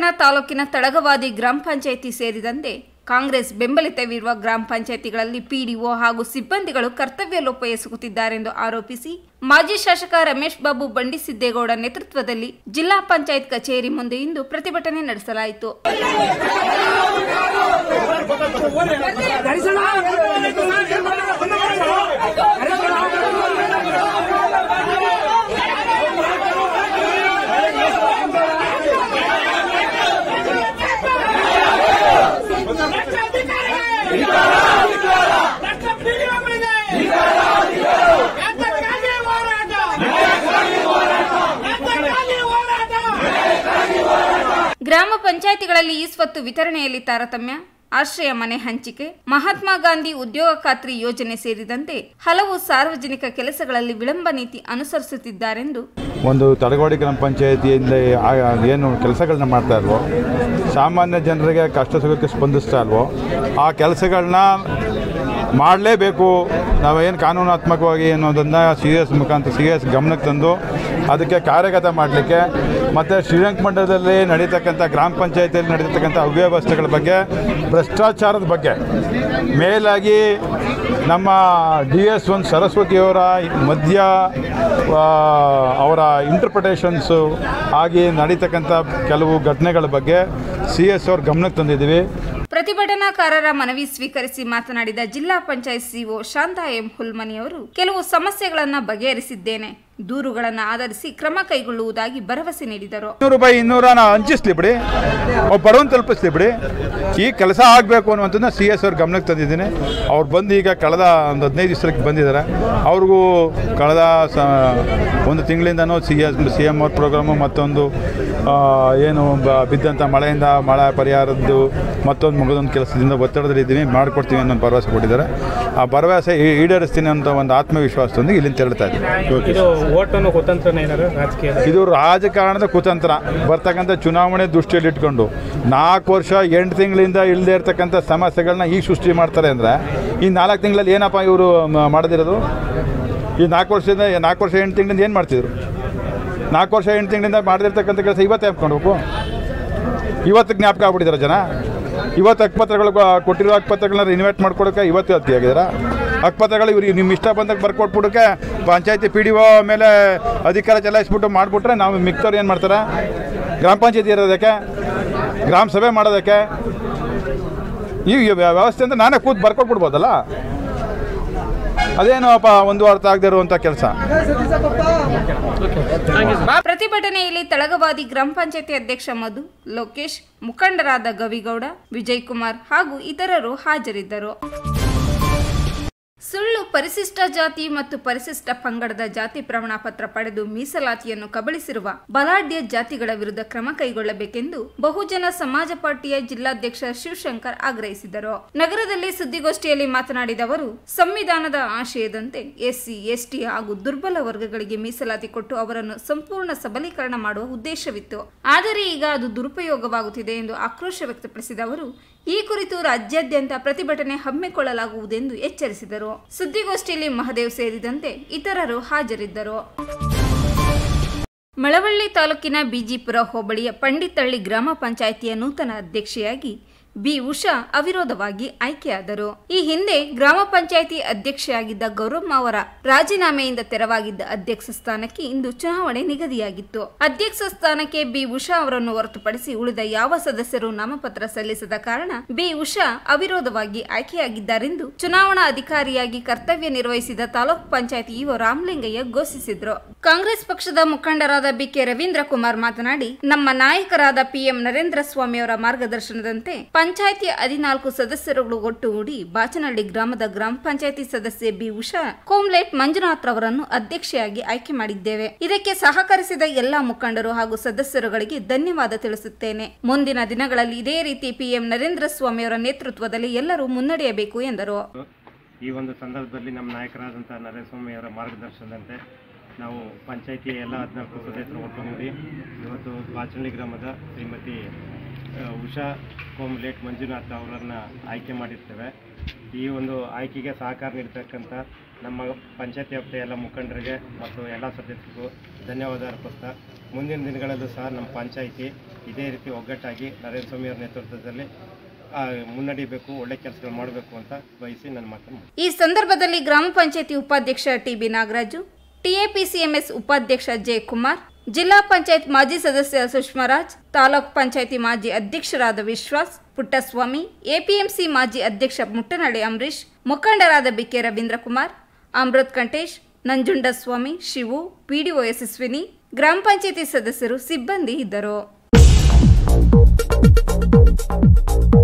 ತಾಲೂಕಿನ ತಡಗವಾದಿ ಗ್ರಾಮ ಪಂಚಾಯಿತಿ ಸೇರಿದಂತೆ ಕಾಂಗ್ರೆಸ್ ಬೆಂಬಲಿತವಿರುವ ಗ್ರಾಮ ಪಂಚಾಯಿತಿಗಳಲ್ಲಿ ಪಿಡಿಒ ಹಾಗೂ ಸಿಬ್ಬಂದಿಗಳು ಕರ್ತವ್ಯ ಲೋಪ ಎಸಗುತ್ತಿದ್ದಾರೆಂದು ಆರೋಪಿಸಿ ಮಾಜಿ ಶಾಸಕ ರಮೇಶ್ ಬಾಬು ಬಂಡಿಸಿದ್ದೇಗೌಡ ನೇತೃತ್ವದಲ್ಲಿ ಜಿಲ್ಲಾ ಪಂಚಾಯತ್ ಕಚೇರಿ ಮುಂದೆ ಇಂದು ಪ್ರತಿಭಟನೆ ನಡೆಸಲಾಯಿತು ಗ್ರಾಮ ಪಂಚಾಯಿತಿಗಳಲ್ಲಿ ಈ ಸ್ವತ್ತು ವಿತರಣೆಯಲ್ಲಿ ತಾರತಮ್ಯ ಆಶ್ರಯ ಮನೆ ಹಂಚಿಕೆ ಮಹಾತ್ಮ ಗಾಂಧಿ ಉದ್ಯೋಗ ಖಾತ್ರಿ ಯೋಜನೆ ಸೇರಿದಂತೆ ಹಲವು ಸಾರ್ವಜನಿಕ ಕೆಲಸಗಳಲ್ಲಿ ವಿಳಂಬ ನೀತಿ ಅನುಸರಿಸುತ್ತಿದ್ದಾರೆಂದು ಒಂದು ತಡಗೋಡಿ ಗ್ರಾಮ ಪಂಚಾಯತಿಯಿಂದ ಆ- ಏನು ಕೆಲಸಗಳನ್ನ ಮಾಡ್ತಾ ಇಲ್ವೋ ಸಾಮಾನ್ಯ ಜನರಿಗೆ ಕಷ್ಟ ಸುಖಕ್ಕೆ ಸ್ಪಂದಿಸ್ತಾ ಇಲ್ವೋ ಆ ಕೆಲಸಗಳನ್ನ ಮಾಡಲೇಬೇಕು ನಾವೇನು ಕಾನೂನಾತ್ಮಕವಾಗಿ ಅನ್ನೋದನ್ನು ಸಿ ಎಸ್ ಮುಖಾಂತರ ಸಿ ಎಸ್ ಗಮನಕ್ಕೆ ತಂದು ಅದಕ್ಕೆ ಕಾರ್ಯಗತ ಮಾಡಲಿಕ್ಕೆ ಮತ್ತು ಶ್ರೀರಂಗಮಠದಲ್ಲಿ ನಡೀತಕ್ಕಂಥ ಗ್ರಾಮ ಪಂಚಾಯತಿಯಲ್ಲಿ ನಡೀತಕ್ಕಂಥ ಅವ್ಯವಸ್ಥೆಗಳ ಬಗ್ಗೆ ಭ್ರಷ್ಟಾಚಾರದ ಬಗ್ಗೆ ಮೇಲಾಗಿ ನಮ್ಮ ಡಿ ಎಸ್ ಒನ್ ಸರಸ್ವತಿಯವರ ಮಧ್ಯ ಆ, ಅವರ ಇಂಟರ್ಪ್ರಿಟೇಷನ್ಸು ಆಗಿ ನಡೀತಕ್ಕಂಥ ಕೆಲವು ಘಟನೆಗಳ ಬಗ್ಗೆ ಸಿ ಎಸ್ ಅವ್ರ ಗಮನಕ್ಕೆ ತಂದಿದ್ದೀವಿ ಪ್ರತಿಭಟನಾಕಾರರ ಮನವಿ ಸ್ವೀಕರಿಸಿ ಮಾತನಾಡಿದ ಜಿಲ್ಲಾ ಪಂಚಾಯತ್ ಸಿಒ ಶಾಂತಾ ಎಂ ಹುಲ್ಮನಿ ಅವರು ಕೆಲವು ಸಮಸ್ಯೆಗಳನ್ನ ಬಗೆಹರಿಸಿದ್ದೇನೆ ದೂರುಗಳನ್ನು ಆಧರಿಸಿ ಕ್ರಮ ಕೈಗೊಳ್ಳುವುದಾಗಿ ಭರವಸೆ ನೀಡಿದರು ಇನ್ನೂರು ರೂಪಾಯಿ ಇನ್ನೂರ ನಾ ಹಂಚಿಸ್ಲಿ ಬಿಡಿ ಒಬ್ಬ ಬಡವನ್ ತಲುಪಿಸ್ಲಿ ಬಿಡಿ ಈ ಕೆಲಸ ಆಗಬೇಕು ಅನ್ನುವಂಥದ್ದನ್ನ ಸಿ ಎಸ್ ಅವ್ರ ಗಮನಕ್ಕೆ ತಂದಿದ್ದೀನಿ ಅವ್ರು ಬಂದು ಈಗ ಕಳೆದ ಒಂದು ಹದಿನೈದು ದಿವಸಕ್ಕೆ ಬಂದಿದ್ದಾರೆ ಅವ್ರಿಗೂ ಕಳೆದ ಸ ಒಂದು ತಿಂಗಳಿಂದನೂ ಸಿ ಎಸ್ ಸಿ ಎಮ್ ಅವ್ರ ಪ್ರೋಗ್ರಾಮು ಮತ್ತೊಂದು ಆ, ಏನು ಬ- ಬಿದ್ದಂಥ ಮಳೆಯಿಂದ ಮಳೆ ಪರಿಹಾರದ್ದು ಮತ್ತೊಂದು ಮುಗಿದೊಂದು ಕೆಲಸದಿಂದ ಒತ್ತಡದಲ್ಲಿದ್ದೀನಿ ಮಾಡಿಕೊಡ್ತೀವಿ ಅನ್ನೋ ಒಂದು ಭರವಸೆ ಕೊಟ್ಟಿದ್ದಾರೆ ಆ ಭರವಸೆ ಈ- ಈಡೇರಿಸ್ತೀನಿ ಅಂತ ಒಂದು ಆತ್ಮವಿಶ್ವಾಸದೊಂದಿಗೆ ಇಲ್ಲಿಂದ ತೆರಳ್ತಾ ಇದ್ದೀನಿ ಇದು ಓಟನ್ನು ಕುತಂತ್ರನ ಏನಾರು ರಾಜಕೀಯ ಇದು ರಾಜಕಾರಣದ ಕುತಂತ್ರ ಬರ್ತಕ್ಕಂಥ ಚುನಾವಣೆ ದೃಷ್ಟಿಯಲ್ಲಿ ಇಟ್ಕೊಂಡು ನಾಲ್ಕು ವರ್ಷ ಎಂಟು ತಿಂಗಳಿಂದ ಇಲ್ಲದೆ ಇರ್ತಕ್ಕಂಥ ಸಮಸ್ಯೆಗಳನ್ನ ಈಗ ಸೃಷ್ಟಿ ಮಾಡ್ತಾರೆ ಅಂದರೆ ಈ ನಾಲ್ಕು ತಿಂಗಳಲ್ಲಿ ಏನಪ್ಪ ಇವರು ಮಾಡದಿರೋದು ಈ ನಾಲ್ಕು ವರ್ಷದಿಂದ ನಾಲ್ಕು ವರ್ಷ ಎಂಟು ತಿಂಗಳಿಂದ ಏನು ಮಾಡ್ತಿದ್ರು ನಾಲ್ಕು ವರ್ಷ ಎಂಟು ತಿಂಗಳಿಂದ ಮಾಡದಿರ್ತಕ್ಕಂಥ ಕೆಲಸ ಇವತ್ತೇ ಹಾಕ್ಕೊಳ್ಬೇಕು ಇವತ್ತು ಜ್ಞಾಪಕ ಆಗ್ಬಿಟ್ಟಿದ್ದಾರೆ ಜನ ಇವತ್ತು ಅಕ್ಪತ್ರಗಳು ಕೊಟ್ಟಿರೋ ಅಕ್ಪತ್ರಗಳನ್ನ ರಿನಿವೇಟ್ ಮಾಡ್ಕೊಡೋಕೆ ಇವತ್ತು ಅತಿ ಆಗಿದಾರ ಅಕ್ಪತ್ರಗಳು ಇವ್ರಿಗೆ ನಿಮ್ಮ ಇಷ್ಟ ಬಂದಾಗ ಬರ್ಕೊಟ್ಬಿಡೋಕೆ ಪಂಚಾಯತಿ ಪಿ ಡಿ ಒ ಮೇಲೆ ಅಧಿಕಾರ ಚಲಾಯಿಸ್ಬಿಟ್ಟು ಮಾಡಿಬಿಟ್ರೆ ನಾವು ಮಿಕ್ತವ್ರು ಏನು ಮಾಡ್ತಾರೆ ಗ್ರಾಮ ಪಂಚಾಯತಿ ಇರೋದಕ್ಕೆ ಗ್ರಾಮ ಸಭೆ ಮಾಡೋದಕ್ಕೆ ಈ ವ್ಯ- ವ್ಯವಸ್ಥೆ ಅಂತ ನಾನೇ ಕೂತು ಬರ್ಕೊಟ್ಬಿಡ್ಬೋದಲ್ಲ ಅದೇನು ಅಪ್ಪ ಒಂದು ಅರ್ಥ ಆಗದೆ ಇರುವಂಥ ಕೆಲಸ ಪ್ರತಿಭಟನೆಯಲ್ಲಿ ತಳಗವಾದಿ ಗ್ರಾಮ ಪಂಚಾಯತಿ ಅಧ್ಯಕ್ಷ ಮಧು ಲೋಕೇಶ್ ಮುಖಂಡರಾದ ಗವಿಗೌಡ ವಿಜಯ್ ಕುಮಾರ್ ಹಾಗೂ ಇತರರು ಹಾಜರಿದ್ದರು ಸುಳ್ಳು ಪರಿಶಿಷ್ಟ ಜಾತಿ ಮತ್ತು ಪರಿಶಿಷ್ಟ ಪಂಗಡದ ಜಾತಿ ಪ್ರಮಾಣ ಪತ್ರ ಪಡೆದು ಮೀಸಲಾತಿಯನ್ನು ಕಬಳಿಸಿರುವ ಬಲಾಢ್ಯ ಜಾತಿಗಳ ವಿರುದ್ಧ ಕ್ರಮ ಕೈಗೊಳ್ಳಬೇಕೆಂದು ಬಹುಜನ ಸಮಾಜ ಪಾರ್ಟಿಯ ಜಿಲ್ಲಾಧ್ಯಕ್ಷ ಶಿವಶಂಕರ್ ಆಗ್ರಹಿಸಿದರು ನಗರದಲ್ಲಿ ಸುದ್ದಿಗೋಷ್ಠಿಯಲ್ಲಿ ಮಾತನಾಡಿದ ಅವರು ಸಂವಿಧಾನದ ಆಶಯದಂತೆ ಎಸ್ಸಿ ಎಸ್ಟಿ ಹಾಗೂ ದುರ್ಬಲ ವರ್ಗಗಳಿಗೆ ಮೀಸಲಾತಿ ಕೊಟ್ಟು ಅವರನ್ನು ಸಂಪೂರ್ಣ ಸಬಲೀಕರಣ ಮಾಡುವ ಉದ್ದೇಶವಿತ್ತು ಆದರೆ ಈಗ ಅದು ದುರುಪಯೋಗವಾಗುತ್ತಿದೆ ಎಂದು ಆಕ್ರೋಶ ವ್ಯಕ್ತಪಡಿಸಿದ ಅವರು ಈ ಕುರಿತು ರಾಜ್ಯಾದ್ಯಂತ ಪ್ರತಿಭಟನೆ ಹಮ್ಮಿಕೊಳ್ಳಲಾಗುವುದೆಂದು ಎಚ್ಚರಿಸಿದರು ಸುದ್ದಿಗೋಷ್ಠಿಯಲ್ಲಿ ಮಹದೇವ್ ಸೇರಿದಂತೆ ಇತರರು ಹಾಜರಿದ್ದರು ಮಳವಳ್ಳಿ ತಾಲೂಕಿನ ಬಿಜಿಪುರ ಹೋಬಳಿಯ ಪಂಡಿತಳ್ಳಿ ಗ್ರಾಮ ಪಂಚಾಯಿತಿಯ ನೂತನ ಅಧ್ಯಕ್ಷೆಯಾಗಿ ಬಿ ಉಷಾ ಅವಿರೋಧವಾಗಿ ಆಯ್ಕೆಯಾದರು ಈ ಹಿಂದೆ ಗ್ರಾಮ ಪಂಚಾಯಿತಿ ಅಧ್ಯಕ್ಷೆಯಾಗಿದ್ದ ಗೌರಮ್ಮ ಅವರ ರಾಜೀನಾಮೆಯಿಂದ ತೆರವಾಗಿದ್ದ ಅಧ್ಯಕ್ಷ ಸ್ಥಾನಕ್ಕೆ ಇಂದು ಚುನಾವಣೆ ನಿಗದಿಯಾಗಿತ್ತು ಅಧ್ಯಕ್ಷ ಸ್ಥಾನಕ್ಕೆ ಬಿ ಉಷಾ ಅವರನ್ನು ಹೊರತುಪಡಿಸಿ ಉಳಿದ ಯಾವ ಸದಸ್ಯರು ನಾಮಪತ್ರ ಸಲ್ಲಿಸದ ಕಾರಣ ಬಿ ಉಷಾ ಅವಿರೋಧವಾಗಿ ಆಯ್ಕೆಯಾಗಿದ್ದಾರೆಂದು ಚುನಾವಣಾ ಅಧಿಕಾರಿಯಾಗಿ ಕರ್ತವ್ಯ ನಿರ್ವಹಿಸಿದ ತಾಲೂಕು ಪಂಚಾಯಿತಿ ಇಒ ರಾಮಲಿಂಗಯ್ಯ ಘೋಷಿಸಿದ್ರು ಕಾಂಗ್ರೆಸ್ ಪಕ್ಷದ ಮುಖಂಡರಾದ ಬಿಕೆ ರವೀಂದ್ರ ಕುಮಾರ್ ಮಾತನಾಡಿ ನಮ್ಮ ನಾಯಕರಾದ ಪಿಎಂ ನರೇಂದ್ರ ಸ್ವಾಮಿ ಅವರ ಮಾರ್ಗದರ್ಶನದಂತೆ ಪಂಚಾಯಿತಿ ಹದಿನಾಲ್ಕು ಸದಸ್ಯರುಗಳು ಒಟ್ಟುಗೂಡಿ ಬಾಚನಹಳ್ಳಿ ಗ್ರಾಮದ ಗ್ರಾಮ ಪಂಚಾಯಿತಿ ಸದಸ್ಯೆ ಬಿ ಉಷಾ ಕೋಮ್ಲೇಟ್ ಮಂಜುನಾಥ್ ರವರನ್ನು ಅಧ್ಯಕ್ಷೆಯಾಗಿ ಆಯ್ಕೆ ಮಾಡಿದ್ದೇವೆ ಇದಕ್ಕೆ ಸಹಕರಿಸಿದ ಎಲ್ಲಾ ಮುಖಂಡರು ಹಾಗೂ ಸದಸ್ಯರುಗಳಿಗೆ ಧನ್ಯವಾದ ತಿಳಿಸುತ್ತೇನೆ ಮುಂದಿನ ದಿನಗಳಲ್ಲಿ ಇದೇ ರೀತಿ ಪಿಎಂ ನರೇಂದ್ರ ಸ್ವಾಮಿ ಅವರ ನೇತೃತ್ವದಲ್ಲಿ ಎಲ್ಲರೂ ಮುನ್ನಡೆಯಬೇಕು ಎಂದರು ಈ ಒಂದು ಸಂದರ್ಭದಲ್ಲಿ ನಮ್ಮ ನಾಯಕರಾದಂಥ ನರೇಸ್ವಾಮಿ ಅವರ ಮಾರ್ಗದರ್ಶನದಂತೆ ನಾವು ಪಂಚಾಯಿತಿಯ ಎಲ್ಲ ಹದಿನಾಲ್ಕು ಸದಸ್ಯರು ಒಟ್ಟುಗೂಡಿ ಇವತ್ತು ಬಾಚಳ್ಳಿ ಗ್ರಾಮದ ಶ್ರೀಮತಿ ಆ, ಉಷಾ ಕೋಮ್ಲೇಟ್ ಮಂಜುನಾಥ್ ಅವರನ್ನು ಆಯ್ಕೆ ಮಾಡಿರ್ತೇವೆ ಈ ಒಂದು ಆಯ್ಕೆಗೆ ಸಹಕಾರ ನೀಡ್ತಕ್ಕಂಥ ನಮ್ಮ ಪಂಚಾಯತಿ ವ್ಯಾಪ್ತಿಯ ಎಲ್ಲ ಮುಖಂಡರಿಗೆ ಮತ್ತು ಎಲ್ಲ ಸದಸ್ಯರಿಗೂ ಧನ್ಯವಾದ ಅರ್ಪಿಸ್ತಾ ಮುಂದಿನ ದಿನಗಳಲ್ಲೂ ಸಹ ನಮ್ಮ ಪಂಚಾಯಿತಿ ಇದೇ ರೀತಿ ಒಗ್ಗಟ್ಟಾಗಿ ನರೇಂದ್ರ ಸ್ವಾಮಿಯವರ ನೇತೃತ್ವದಲ್ಲಿ ಆ, ಮುನ್ನಡಿಬೇಕು ಒಳ್ಳೆ ಕೆಲಸಗಳು ಮಾಡಬೇಕು ಅಂತ ಬಯಸಿ ನನ್ನ ಮಾತನ್ನು ಮುಗಿಸ್ತೇನೆ. ಈ ಸಂದರ್ಭದಲ್ಲಿ ಗ್ರಾಮ ಪಂಚಾಯತಿ ಉಪಾಧ್ಯಕ್ಷ ಟಿಬಿ ನಾಗರಾಜು ಟಿಎಪಿಸಿಎಂಎಸ್ ಉಪಾಧ್ಯಕ್ಷ ಜೆ ಕುಮಾರ್ ಜಿಲ್ಲಾ ಪಂಚಾಯತ್ ಮಾಜಿ ಸದಸ್ಯ ಸುಷ್ಮರಾಜ್ ತಾಲೂಕ್ ಪಂಚಾಯತಿ ಮಾಜಿ ಅಧ್ಯಕ್ಷರಾದ ವಿಶ್ವಾಸ್ ಪುಟ್ಟಸ್ವಾಮಿ ಎಪಿಎಂಸಿ ಮಾಜಿ ಅಧ್ಯಕ್ಷ ಮುಟ್ಟನಳ್ಳಿ ಅಂಬರೀಶ್ ಮುಖಂಡರಾದ ಬಿಕೆ ರವೀಂದ್ರ ಕುಮಾರ್ ಅಮೃತ್ ಕಂಟೇಶ್ ನಂಜುಂಡಸ್ವಾಮಿ ಶಿವು ಪಿಡಿಒ ಯಶಸ್ವಿನಿ ಗ್ರಾಮ ಪಂಚಾಯತಿ ಸದಸ್ಯರು ಸಿಬ್ಬಂದಿ ಇದ್ದರು